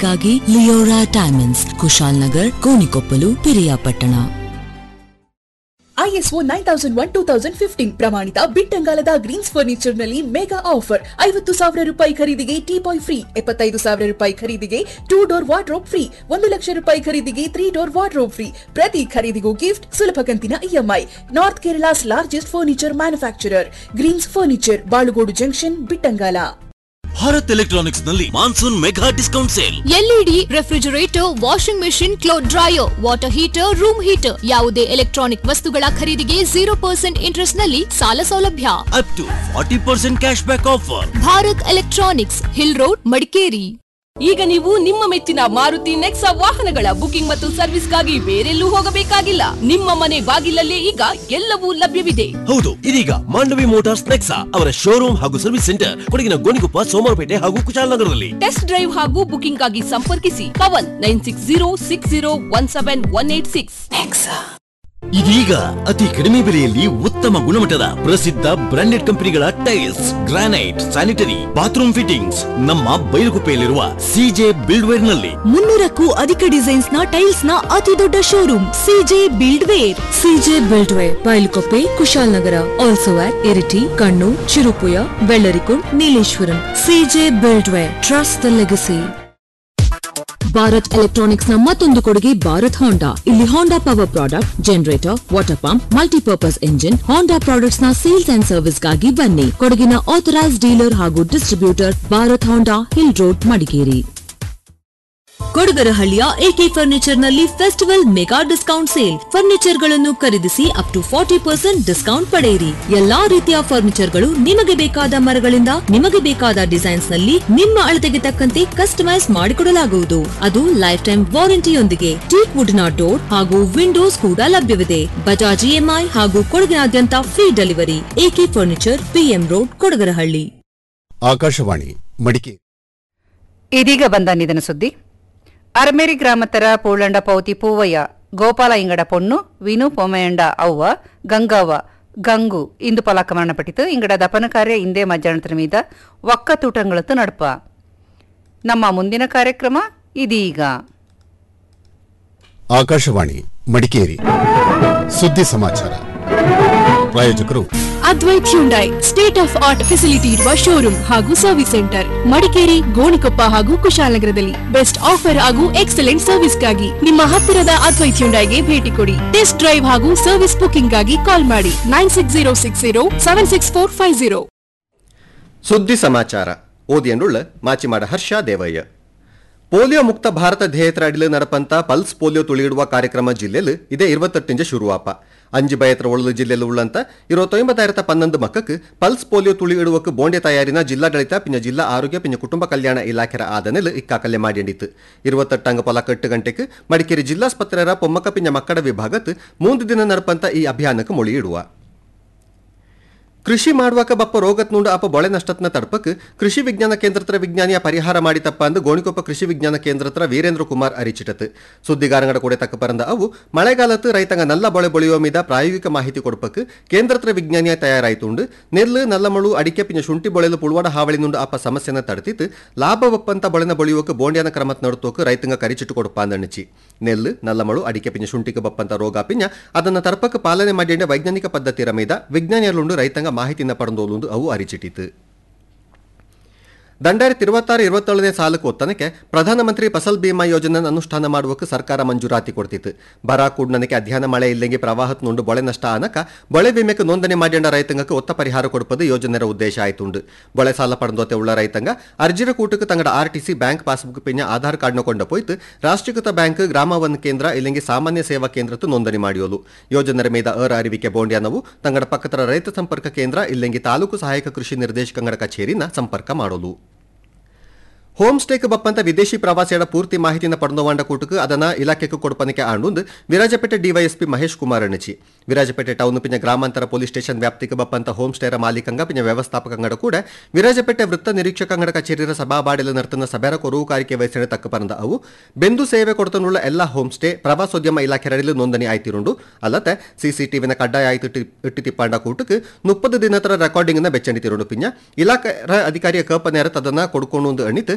ಸರ್ವಿಸ್ಗಾಗಿ Leora diamonds Kushal Nagar Konikoppal Periyapatna ISO nine thousand one two thousand fifteen ಪ್ರಮಾಣಿತ ಬಿಟ್ಟಂಗಾಲದ greens furniture ನಲ್ಲಿ mega offer ಐವತ್ತು ಸಾವಿರ ರೂಪಾಯಿ ಖರೀದಿಗೆ ಟೀ ಬಾಯ್ ಫ್ರೀ ಎಪ್ಪತ್ತೈದು ಸಾವಿರ ರೂಪಾಯಿ ಖರೀದಿಗೆ ಟೂ ಡೋರ್ ವಾರ್ಡ್ರೋಬ್ ಫ್ರೀ ಒಂದು ಲಕ್ಷ ರೂಪಾಯಿ ಖರೀದಿಗೆ ತ್ರೀ ಡೋರ್ ವಾರ್ಡ್ರೋಬ್ ಫ್ರೀ ಪ್ರತಿ ಖರೀದಿಗೂ ಗಿಫ್ಟ್ ಸುಲಭ ಕಂತಿನ EMI north Kerala's largest furniture manufacturer greens furniture Balugodu junction Bittangala Bharat electronics ನಲ್ಲಿ monsoon mega discount sale LED refrigerator washing machine cloth dryer water heater room heater ಯಾವುದೇ electronic ವಸ್ತುಗಳ ಖರೀದಿಗೆ ಜೀರೋ ಪರ್ಸೆಂಟ್ ಇಂಟ್ರೆಸ್ಟ್ ನಲ್ಲಿ ಸಾಲ ಸೌಲಭ್ಯ up to forty percent cash back offer Bharat electronics hill road Madikeri ಈಗ ನೀವು ನಿಮ್ಮ ಮೆಚ್ಚಿನ ಮಾರುತಿ ನೆಕ್ಸಾ ವಾಹನಗಳ ಬುಕಿಂಗ್ ಮತ್ತು ಸರ್ವಿಸ್ಗಾಗಿ ಬೇರೆಲ್ಲೂ ಹೋಗಬೇಕಾಗಿಲ್ಲ ನಿಮ್ಮ ಮನೆ ಬಾಗಿಲಲ್ಲೇ ಈಗ ಎಲ್ಲವೂ ಲಭ್ಯವಿದೆ ಹೌದು ಇದೀಗ ಮಾಂಡವಿ ಮೋಟಾರ್ಸ್ ನೆಕ್ಸಾ ಅವರ ಶೋರೂಮ್ ಹಾಗೂ ಸರ್ವಿಸ್ ಸೆಂಟರ್ ಕೊಡಗಿನ ಗೋಣಿಕೊಪ್ಪ ಸೋಮವಾರಪೇಟೆ ಹಾಗೂ ಕುಶಾಲನಗರದಲ್ಲಿ ಟೆಸ್ಟ್ ಡ್ರೈವ್ ಹಾಗೂ ಬುಕಿಂಗ್ ಆಗಿ ಸಂಪರ್ಕಿಸಿ Pavan nine six zero six zero one seven one eight six ಇದೀಗ ಅತಿ ಕಡಿಮೆ ಬೆಲೆಯಲ್ಲಿ ಉತ್ತಮ ಗುಣಮಟ್ಟದ ಪ್ರಸಿದ್ಧ ಬ್ರಾಂಡೆಡ್ ಕಂಪನಿಗಳ tiles granite sanitary bathroom fittings ನಮ್ಮ ಬೈಲುಗುಪ್ಪೆಯಲ್ಲಿರುವ ಸಿಜೆ ಬಿಲ್ಡ್ವೇರ್ ನಲ್ಲಿ ಮುನ್ನೂರಕ್ಕೂ ಅಧಿಕ ಡಿಸೈನ್ಸ್ ನ ಟೈಲ್ಸ್ ನ ಅತಿ ದೊಡ್ಡ showroom CJ build ware CJ build ware Bailkoppe Kushalnagar also at Iritty Kannur Chirupuzha Vellarikund Nileshwaram CJ build ware trust the legacy Bharat electronics ನ ಮತ್ತೊಂದು ಕೊಡುಗೆ ಭಾರತ್ ಹೋಂಡಾ ಇಲ್ಲಿ Honda power product generator water pump multipurpose engine Honda products ನ ಸೇಲ್ಸ್ ಅಂಡ್ ಸರ್ವಿಸ್ ಗಾಗಿ ಬನ್ನಿ ಕೊಡಗಿನ ಆಥರೈಸ್ ಡೀಲರ್ ಹಾಗೂ distributor Bharat Honda hill road Madikeri ಕೊಡಗರಹಳ್ಳಿಯ ಎಕೆ ಫರ್ನಿಚರ್ ನಲ್ಲಿ festival mega discount sale furniture ಗಳನ್ನು ಖರೀದಿಸಿ up to forty percent discount ಪಡೆಯಿರಿ ಎಲ್ಲಾ ರೀತಿಯ ಫರ್ನಿಚರ್ ಗಳು ನಿಮಗೆ ಬೇಕಾದ ಮರಗಳಿಂದ ನಿಮಗೆ ಬೇಕಾದ ಡಿಸೈನ್ಸ್ ನಲ್ಲಿ ನಿಮ್ಮ ಅಳತೆಗೆ ತಕ್ಕಂತೆ ಕಸ್ಟಮೈಸ್ ಮಾಡಿಕೊಡಲಾಗುವುದು ಅದು ಲೈಫ್ ಟೈಮ್ ವಾರಂಟಿಯೊಂದಿಗೆ ಟೀಕ್ ವುಡ್ ನ ಡೋರ್ ಹಾಗೂ ವಿಂಡೋಸ್ ಕೂಡ ಲಭ್ಯವಿದೆ ಬಜಾಜ್ ಇಎಂಐ ಹಾಗೂ ಕೊಡಗಿನಾದ್ಯಂತ free delivery AK furniture PM road Kodagarahalli Akashvani Madikeri ಇದೀಗ ಬಂದ ನಿಧನ ಸುದ್ದಿ ಅರಮೇರಿ ಗ್ರಾಮತರ ಪೂಳಂಡ ಪೌತಿ ಪೂವಯ್ಯ ಗೋಪಾಲ ಇಂಗಡ ಪೊಣ್ಣು ವಿನು ಪೊಮೆಯಂಡ ಅವ್ವ ಗಂಗವ್ವ ಗಂಗು ಇಂದು ಪಲಾಕ ಮರಣಪಟ್ಟಿತು ಇಂಗಡ ದಪನ ಕಾರ್ಯ ಇಂದೇ ಮಧ್ಯಾಹ್ನದ ಮೀದ ಒಕ್ಕತೂಟಂಗಳತ್ತು ನಡಪ ನಮ್ಮ ಮುಂದಿನ ಕಾರ್ಯಕ್ರಮ ಇದೀಗ ಆಕಾಶವಾಣಿ ಮಡಿಕೇರಿ ಸುದ್ದಿ ಸಮಾಚಾರ ಪ್ರಾಯೋಜಕರು Advaith Hyundai state of art facility ಇರುವ ಶೋರೂಮ್ ಹಾಗೂ ಸರ್ವಿಸ್ ಸೆಂಟರ್ ಮಡಿಕೇರಿ ಗೋಣಿಕೊಪ್ಪ ಹಾಗೂ ಕುಶಾಲನಗರದಲ್ಲಿ ಬೆಸ್ಟ್ ಆಫರ್ ಹಾಗೂ ಎಕ್ಸಲೆಂಟ್ ಸರ್ವಿಸ್ಗಾಗಿ ನಿಮ್ಮ ಹತ್ತಿರದ ಅದ್ವೈತ್ ಹ್ಯುಂಡೈಗೆ ಭೇಟಿ ಕೊಡಿ ಟೆಸ್ಟ್ ಡ್ರೈವ್ ಹಾಗೂ ಸರ್ವಿಸ್ ಬುಕಿಂಗ್ ಗಾಗಿ ಕಾಲ್ ಮಾಡಿ nine six zero six zero seven six four five zero ಸುದ್ದಿ ಸಮಾಚಾರ ಓದಿಯನ್ನುಳ್ಳ ಮಾಚಿಮಾಡ ಹರ್ಷ ದೇವಯ್ಯ ಪೋಲಿಯೋ ಮುಕ್ತ ಭಾರತ ಧ್ಯೇಯತ್ರ ಅಡಿಲು ನಡಪಂತ ಪಲ್ಸ್ ಪೋಲಿಯೋ ತುಳಿಯಿಡುವ ಕಾರ್ಯಕ್ರಮ ಜಿಲ್ಲೆಯಲ್ಲಿ ಇದೇ ഇരുപത്തെട്ടിഞ്ച് ಶುರುವಾಪ അഞ്ച് ഭയത്ര ഉള്ളത് ജില്ലയിൽ ഉള്ളಂತ ഇരുപത്തൊമ്പതായിരത്തി പന്ത്രണ്ട് മക്കൾക്ക് പൾസ് പോಲಿಯೋ ತುಳಿಯಿಡುವಕ್ಕೆ ಬೋಂಡೆ ತಯಾರಿನ ಜಿಲ್ಲಾಡಳಿತ ಪಿನ್ನ ಜಿಲ್ಲಾ ಆರೋಗ್ಯ ಪಿನ್ನ ಕುಟುಂಬ ಕಲ್ಯಾಣ ಇಲಾಖೆರ ಆದನೆಲ್ ಇಕ್ಕಾಕಲ್ಲೆ ಮಾಡಿಂಡಿತ್ತು ഇരുപത്തെട്ടಂಗ ಪೊಲಕ ಎಟ್ಟು ಗಂಟೆಗೆ ಮಡಿಕೇರಿ ಜಿಲ್ಲಾಸ್ಪತ್ರೆರ ಪೊಮ್ಮಕ ಪಿನ್ನ ಮಕ್ಕಳ ವಿಭಾಗತ್ ಮೂಂದು ದಿನ ನಡಪಂತ ಈ ಅಭಿಯಾನಕ್ಕೆ ಮೊಳಿಯಿಡುವ ಕೃಷಿ ಮಾಡುವಾಗ ಬಪ್ಪ ರೋಗತ್ ನುಂಡು ಅಪ್ಪ ಬೊಳೆ ನಷ್ಟತ್ನ ತಡ್ಪಕ್ ಕೃಷಿ ವಿಜ್ಞಾನ ಕೇಂದ್ರತ್ರ ವಿಜ್ಞಾನಿಯ ಪರಿಹಾರ ಮಾಡಿತಪ್ಪ ಅಂದು ಗೋಣಿಕೊಪ್ಪ ಕೃಷಿ ವಿಜ್ಞಾನ ಕೇಂದ್ರತ್ರ ವೀರೇಂದ್ರ ಕುಮಾರ್ ಅರಿಚಿಟತ್ ಸುದ್ದಿಗಾರಂಗಡ ಕೂಡ ತಕ್ಕ ಪರಂದ ಅವು ಮಳೆಗಾಲತ್ತು ರೈತಂಗ ನಲ್ಲ ಬೊಳೆ ಬೊಳೆಯೋ ಮೀದ ಪ್ರಾಯೋಗಿಕ ಮಾಹಿತಿ ಕೊಡ್ಪಕ್ ಕೇಂದ್ರತ್ರ ವಿಜ್ಞಾನಿಯ ತಯಾರಾಯ್ತುಂಡು ನೆಲ್ಲು ನಲ್ಲಮಳು ಅಡಿಕೆ ಪಿನ ಶುಂಠಿ ಬೊಳೆಲು ಪುಳ್ವಾಡ ಹಾವಳಿ ನುಂಡು ಅಪ್ಪ ಸಮಸ್ಯೆನ ತಡೆತಿತ್ತು ಲಾಭ ಒಪ್ಪಂತ ಬೊಳೆನ ಬೊಳೆಯೋಕೆ ಬೋಂಡ್ಯಾನ ಕ್ರಮತ್ ನಡುತ್ತೋಕೆ ರೈತಂಗ ಕರಿಚಿಟ್ಟು ಕೊಡಪ್ಪ ಅಂದಣಿಚಿ ನೆಲ್ಲು ನಲ್ಲಮಳು ಅಡಿಕೆ ಪಿನ ಶುಂಠಿಗೆ ಬಪ್ಪಂತ ರೋಗ ಪಿನ ಅದನ್ನ ತರ್ಪಕ್ ಪಾಲನೆ ಮಾಡಿ ವೈಜ್ಞಾನಿಕ ಪದ್ಧತಿರ ಮೀದ ವಿಜ್ಞಾನಿಯಲ್ಲುಂಡು ರೈತಂಗ ಮಾಹಿತಿನ ಪಡೆದೋಲುಂದು ಅವು ಅರಿಚಿಟ್ಟಿತು ದಂಡಾಯಿರത്തി ഇരുപത്താറ് ഇരുപത്തേಳನೇ ಸಾಲಕ್ಕೆ ಒತ್ತನಕ್ಕೆ ಪ್ರಧಾನಮಂತ್ರಿ ಫಸಲ್ ಬಿಮಾ ಯೋಜನೆ ಅನುಷ್ಠಾನ ಮಾಡುವಕ್ಕೆ ಸರ್ಕಾರ ಮಂಜೂರಾತಿ ಕೊಡ್ತಿತ್ತು ಬರ ಕೂಡ್ನನಕ್ಕೆ ಅಧ್ಯಯನ ಮಳೆ ಇಲ್ಲಂಗೆ ಪ್ರವಾಹತ್ ನುಂಡು ಬೊಳೆ ನಷ್ಟ ಆನಕ ಬೊಳೆ ವಿಮೆಗೆ ನೋಂದಣಿ ಮಾಡಿಂಡ ರೈತಂಗಕ್ಕೆ ಒತ್ತ ಪರಿಹಾರ ಕೊಡುವುದು ಯೋಜನೆಯ ಉದ್ದೇಶ ಆಯ್ತುಂಡು ಬೊಳೆ ಸಾಲ ಪಡೆದೋತೆ ಉಳ್ಳ ರೈತಂಗ ಅರ್ಜಿರ ಕೂಟಕ್ಕೆ ತಂಗಡ ಆರ್ಟಿಸಿ ಬ್ಯಾಂಕ್ ಪಾಸ್ಬುಕ್ ಪಿನ್ನ ಆಧಾರ್ ಕಾರ್ಡ್ನ ಕೊಂಡ ಪೋಯ್ತು ರಾಷ್ಟ್ರೀಕೃತ ಬ್ಯಾಂಕ್ ಗ್ರಾಮ ಒನ್ ಕೇಂದ್ರ ಇಲ್ಲಂಗೆ ಸಾಮಾನ್ಯ ಸೇವಾ ಕೇಂದ್ರತ್ತು ನೋಂದಣಿ ಮಾಡಿಯೋಲು ಯೋಜನೆಯ ಮೇದ ಅರ ಅರಿವಿಕೆ ಬೋಂಡ್ಯಾನವು ತಂಗಡ ಪಕ್ಕದ ರೈತ ಸಂಪರ್ಕ ಕೇಂದ್ರ ಇಲ್ಲಂಗೆ ತಾಲೂಕು ಸಹಾಯಕ ಕೃಷಿ ನಿರ್ದೇಶಕಂಗಡ ಕಚೇರಿನ ಸಂಪರ್ಕ ಮಾಡೋಲು ಹೋಮ್ ಸ್ಟೇಕ್ ಬಪ್ಪಂತ ವಿದೇಶಿ ಪ್ರವಾಸಿಗಳ ಪೂರ್ತಿ ಮಾಹಿತಿನ ಪಡೆದವಾಂಡ ಕೂಟಕ್ಕೆ ಅದನ್ನ ಇಲಾಖೆಗೆ ಕೊಡ್ಪನಿಕೆ ಆಂಡುಂದು ವಿರಾಜಪೇಟೆ ಡಿವೈಎಸ್ಪಿ ಮಹೇಶ್ ಕುಮಾರ್ ಅಣಚಿ ವಿರಾಜಪೇಟೆ ಟೌನ್ ಪಿನ ಗ್ರಾಮಾಂತರ ಪೊಲೀಸ್ ಸ್ಟೇಷನ್ ವ್ಯಾಪ್ತಿಗೆ ಬಪ್ಪಂತ ಹೋಮ್ ಸ್ಟೇರ ಮಾಲೀಕಂಗ ಪಿನ ವ್ಯವಸ್ಥಾಪಕಂಗಡ ಕೂಡ ವಿರಾಜಪೇಟೆ ವೃತ್ತ ನಿರೀಕ್ಷಕಂಗಡ ಕಚೇರಿಯ ಸಭಾಬಾಡಿಲ ನರ್ತನ ಸಭೆರ ಕೊರುವುಕಾರಿಕೆ ವಹಿಸಿದ ತಕ್ಕ ಪರಂದ ಅವು ಬೆಂದು ಸೇವೆ ಕೊಡ್ತನುಳ್ಳ ಎಲ್ಲ ಹೋಮ್ ಸ್ಟೇ ಪ್ರವಾಸೋದ್ಯಮ ಇಲಾಖೆ ಅಡಿಲು ನೋಂದಣಿ ಆಯ್ತಿರುಂಡು ಅಲ್ಲದೆ ಸಿಸಿಟಿವಿನ ಕಡ್ಡಾಯ ಆಯ್ತು ಇಟ್ಟು ತಿಪ್ಪಾಂಡ ಕೂಟಕ್ಕೆ ಮುಪ್ಪದು ದಿನತರ ರೆಕಾರ್ಡಿಂಗ್ನ ಬೆಚ್ಚಂಡಿತಿರುಂಡು ಪಿನ್ನ ಇಲಾಖೆ ಅಧಿಕಾರಿಯ ಕಪನೇರ ತದನ್ನ ಕೊಡ್ಕೊಂಡು ಅಣಿತು